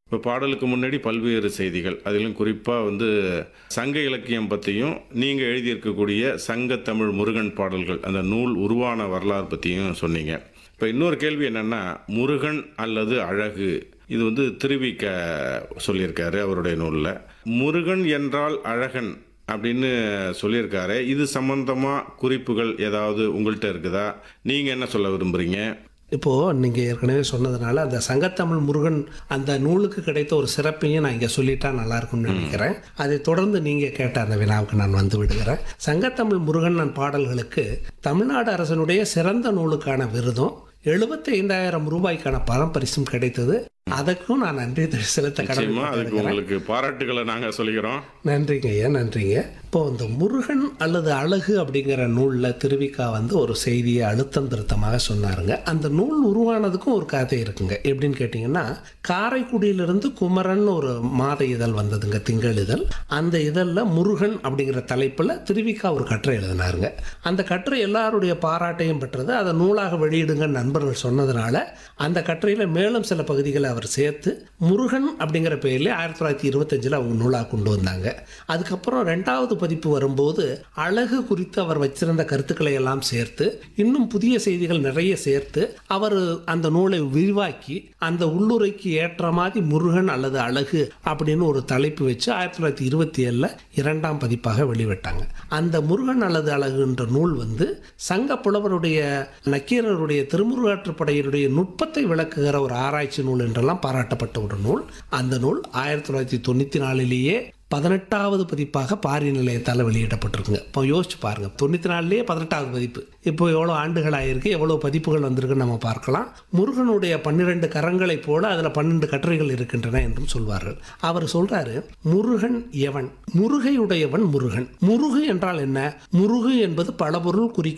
இப்போ பாடலுக்கு முன்னாடி பல்வேறு செய்திகள் அதிலும் குறிப்பாக வந்து சங்க இலக்கியம் பற்றியும் நீங்கள் எழுதியிருக்கக்கூடிய சங்க தமிழ் முருகன் பாடல்கள் அந்த நூல் உருவான வரலாறு பற்றியும் சொன்னீங்க இப்போ இன்னொரு கேள்வி என்னென்னா முருகன் அல்லது அழகு இது வந்து திருவிக்க சொல்லியிருக்காரு அவருடைய நூலில் முருகன் என்றால் அழகன் அப்படின்னு சொல்லியிருக்காரு இது சம்பந்தமாக குறிப்புகள் ஏதாவது உங்கள்கிட்ட இருக்குதா நீங்கள் என்ன சொல்ல விரும்புகிறீங்க இப்போ நீங்க ஏற்கனவே சொன்னதுனால அந்த சங்கத்தமிழ் முருகன் அந்த நூலுக்கு கிடைத்த ஒரு சிறப்பையும் நான் இங்க சொல்லிட்டா நல்லா இருக்கும்னு நினைக்கிறேன் அதை தொடர்ந்து நீங்க கேட்ட அந்த வினாவுக்கு நான் வந்து விடுகிறேன் சங்கத்தமிழ் முருகன் பாடல்களுக்கு தமிழ்நாடு அரசனுடைய சிறந்த நூலுக்கான விருதும் எழுபத்தி ஐந்தாயிரம் ரூபாய்க்கான பரம்பரிசும் கிடைத்தது அதற்கும் நான் நன்றி செலுத்த நிச்சயமா அதுக்கு கடமை உங்களுக்கு பாராட்டுகளை நாங்கள் சொல்லிக்கிறோம் நன்றிங்க ஐயா நன்றிங்க இப்போ இந்த முருகன் அல்லது அழகு அப்படிங்கிற நூலில் திருவிக்கா வந்து ஒரு செய்தியை அழுத்தம் திருத்தமாக சொன்னாருங்க அந்த நூல் உருவானதுக்கும் ஒரு கதை இருக்குங்க எப்படின்னு கேட்டிங்கன்னா காரைக்குடியிலிருந்து குமரன் ஒரு மாத இதழ் வந்ததுங்க திங்கள் இதழ் அந்த இதழில் முருகன் அப்படிங்கிற தலைப்பில் திருவிக்கா ஒரு கட்டுரை எழுதினாருங்க அந்த கட்டுரை எல்லாருடைய பாராட்டையும் பெற்றது அதை நூலாக வெளியிடுங்க நண்பர்கள் சொன்னதுனால அந்த கட்டுரையில் மேலும் சில பகுதிகளை அவர் சேர்த்து முருகன் அப்படிங்கிற பெயரில் ஆயிரத்தி தொள்ளாயிரத்தி இருபத்தஞ்சில் அவங்க நூலாக கொண்டு வந்தாங்க அதுக்கப்புறம் ரெண்டாவது பதிப்பு வரும்போது அழகு குறித்து அவர் வச்சிருந்த கருத்துக்களை எல்லாம் சேர்த்து இன்னும் புதிய செய்திகள் நிறைய சேர்த்து அவர் அந்த நூலை விரிவாக்கி அந்த உள்ளுரைக்கு ஏற்ற மாதிரி முருகன் அல்லது அழகு அப்படின்னு ஒரு தலைப்பு வச்சு ஆயிரத்தி தொள்ளாயிரத்தி இருபத்தி ஏழில் இரண்டாம் பதிப்பாக வெளிவிட்டாங்க அந்த முருகன் அல்லது அழகுன்ற நூல் வந்து சங்க புலவருடைய நக்கீரருடைய திருமுருகாற்றுப்படையினுடைய நுட்பத்தை விளக்குகிற ஒரு ஆராய்ச்சி நூல் என்றெல்லாம் பாராட்டப்பட்ட ஒரு நூல் அந்த நூல் ஆயிரத்தி தொள்ளாயிரத்தி தொண்ணூற்றி நாலிலேயே பதினெட்டாவது பதிப்பாக பாரி நிலையத்தால் வெளியிடப்பட்டிருக்குங்க இப்போ யோசிச்சு பாருங்க தொண்ணூற்றி நாலுலேயே பதினெட்டாவது பதிப்பு இப்போ எவ்வளோ ஆண்டுகள் ஆயிருக்கு எவ்வளோ பதிப்புகள் வந்திருக்குன்னு நம்ம பார்க்கலாம் முருகனுடைய பன்னிரெண்டு கரங்களைப் போல அதில் பன்னெண்டு கட்டுரைகள் இருக்கின்றன என்றும் சொல்வார்கள் அவர் சொல்றாரு முருகன் எவன் முருகையுடையவன் முருகன் முருகு என்றால் என்ன முருகு என்பது பல பொருள் குறிக்கும்